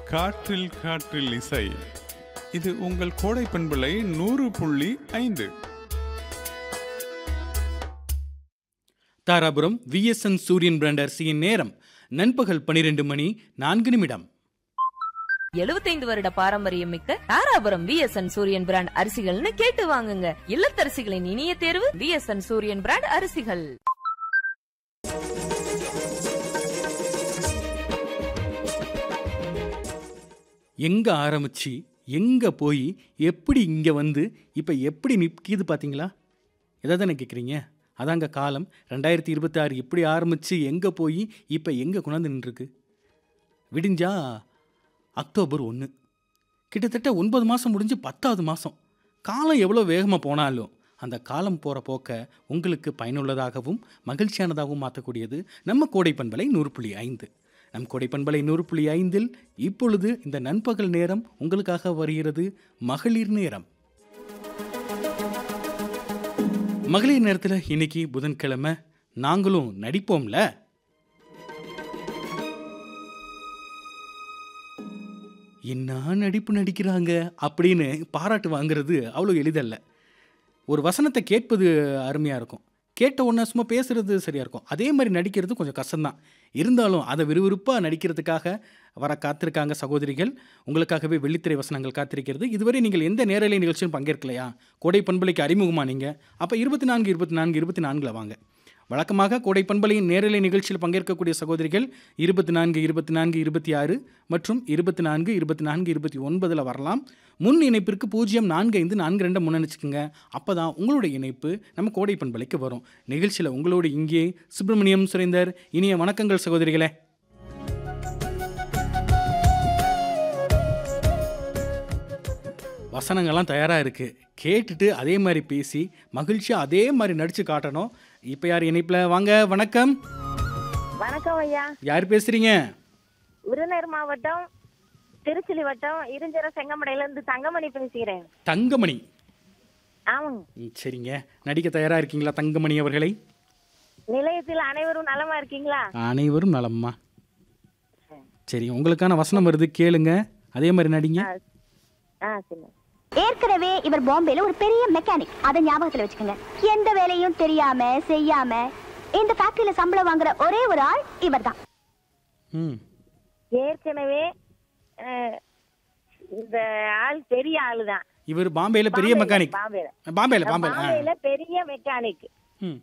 காற்றில் காற்றில் இசை இது உங்கள் கோடை பண்பலை நூறு புள்ளி ஐந்து தாராபுரம் விஎஸ்என் சூரியன் பிராண்ட் அரிசியின் நேரம் நண்பகல் பனிரெண்டு மணி நான்கு நிமிடம் எழுபத்தைந்து வருட பாரம்பரியம் மிக்க தாராபுரம் விஎஸ்என் சூரியன் பிராண்ட் அரிசிகள்னு கேட்டு வாங்குங்க இல்லத்தரசிகளின் இனிய தேர்வு விஎஸ்என் சூரியன் பிராண்ட் அரிசிகள் எங்க ஆரம்பிச்சு எங்க போய் எப்படி இங்க வந்து இப்ப எப்படி நிற்கிது பாத்தீங்களா எதை தானே கேட்குறீங்க அதாங்க காலம் ரெண்டாயிரத்தி இருபத்தி ஆறு எப்படி ஆரம்பிச்சு எங்க போய் இப்ப எங்க கொண்டாந்து நின்றுருக்கு விடிஞ்சா அக்டோபர் ஒன்று கிட்டத்தட்ட ஒன்பது மாதம் முடிஞ்சு பத்தாவது மாதம் காலம் எவ்வளோ வேகமாக போனாலும் அந்த காலம் போகிற போக்க உங்களுக்கு பயனுள்ளதாகவும் மகிழ்ச்சியானதாகவும் மாற்றக்கூடியது நம்ம கோடை பண்பலை நூறு புள்ளி ஐந்து நம் கோடை பண்பலை நூறு புள்ளி ஐந்தில் இப்பொழுது இந்த நண்பகல் நேரம் உங்களுக்காக வருகிறது மகளிர் நேரம் மகளிர் நேரத்தில் இன்னைக்கு புதன்கிழமை நாங்களும் நடிப்போம்ல என்ன நடிப்பு நடிக்கிறாங்க அப்படின்னு பாராட்டு வாங்குறது அவ்வளோ எளிதல்ல ஒரு வசனத்தை கேட்பது அருமையாக இருக்கும் கேட்ட உடனே சும்மா பேசுறது சரியாக இருக்கும் அதே மாதிரி நடிக்கிறது கொஞ்சம் கஷ்டம்தான் இருந்தாலும் அதை விறுவிறுப்பாக நடிக்கிறதுக்காக வர காத்திருக்காங்க சகோதரிகள் உங்களுக்காகவே வெள்ளித்திரை வசனங்கள் காத்திருக்கிறது இதுவரை நீங்கள் எந்த நேரலை நிகழ்ச்சியும் பங்கேற்கலையா கோடை பண்பலைக்கு அறிமுகமா நீங்கள் அப்போ இருபத்தி நான்கு இருபத்தி நான்கு இருபத்தி நான்கில் வாங்க வழக்கமாக கோடை பண்பலையின் நேரலை நிகழ்ச்சியில் பங்கேற்கக்கூடிய சகோதரிகள் இருபத்தி நான்கு இருபத்தி நான்கு இருபத்தி ஆறு மற்றும் இருபத்தி நான்கு இருபத்தி நான்கு இருபத்தி ஒன்பதில் வரலாம் முன் இணைப்பிற்கு பூஜ்ஜியம் நான்கு ஐந்து நான்கு ரெண்டு முன்னணிச்சுக்குங்க அப்போ தான் உங்களுடைய இணைப்பு நம்ம கோடை பண்பலைக்கு வரும் நிகழ்ச்சியில் உங்களோடு இங்கே சுப்பிரமணியம் சுரேந்தர் இனிய வணக்கங்கள் சகோதரிகளே வசனங்கள்லாம் தயாராக இருக்குது கேட்டுட்டு அதே மாதிரி பேசி மகிழ்ச்சியாக அதே மாதிரி நடித்து காட்டணும் இப்போ யார் இணைப்பில் வாங்க வணக்கம் வணக்கம் ஐயா யார் பேசுகிறீங்க விருதுநகர் மாவட்டம் திருச்சிலி வட்டம் இருஞ்சர செங்கமடையில இருந்து தங்கமணி பேசுகிறேன் தங்கமணி ஆமாங்க ம், சரிங்க நடிக்க தயாராக இருக்கீங்களா தங்கமணி அவர்களை நிலையத்தில் அனைவரும் நலமா இருக்கீங்களா அனைவரும் நலம்மா சரி உங்களுக்கான வசனம் வருது கேளுங்க அதே மாதிரி நடிங்க ஆ சரி ஏற்கனவே இவர் பாம்பேல ஒரு பெரிய மெக்கானிக் அதை ஞாபகத்துல வச்சுக்கோங்க எந்த வேலையும் தெரியாம செய்யாம இந்த ஃபேக்டரியில சம்பளம் வாங்குற ஒரே ஒரு ஆள் இவர்தான் ம் ஏற்கனவே அஹ், இந்த ஆள் பெரிய ஆளு தான் இவர் பாம்பேயில் பெரிய மெக்கானிக் பாம்பேல பாம்பேல பாம்பேல ஆ பாம்பேல பெரிய மெக்கானிக்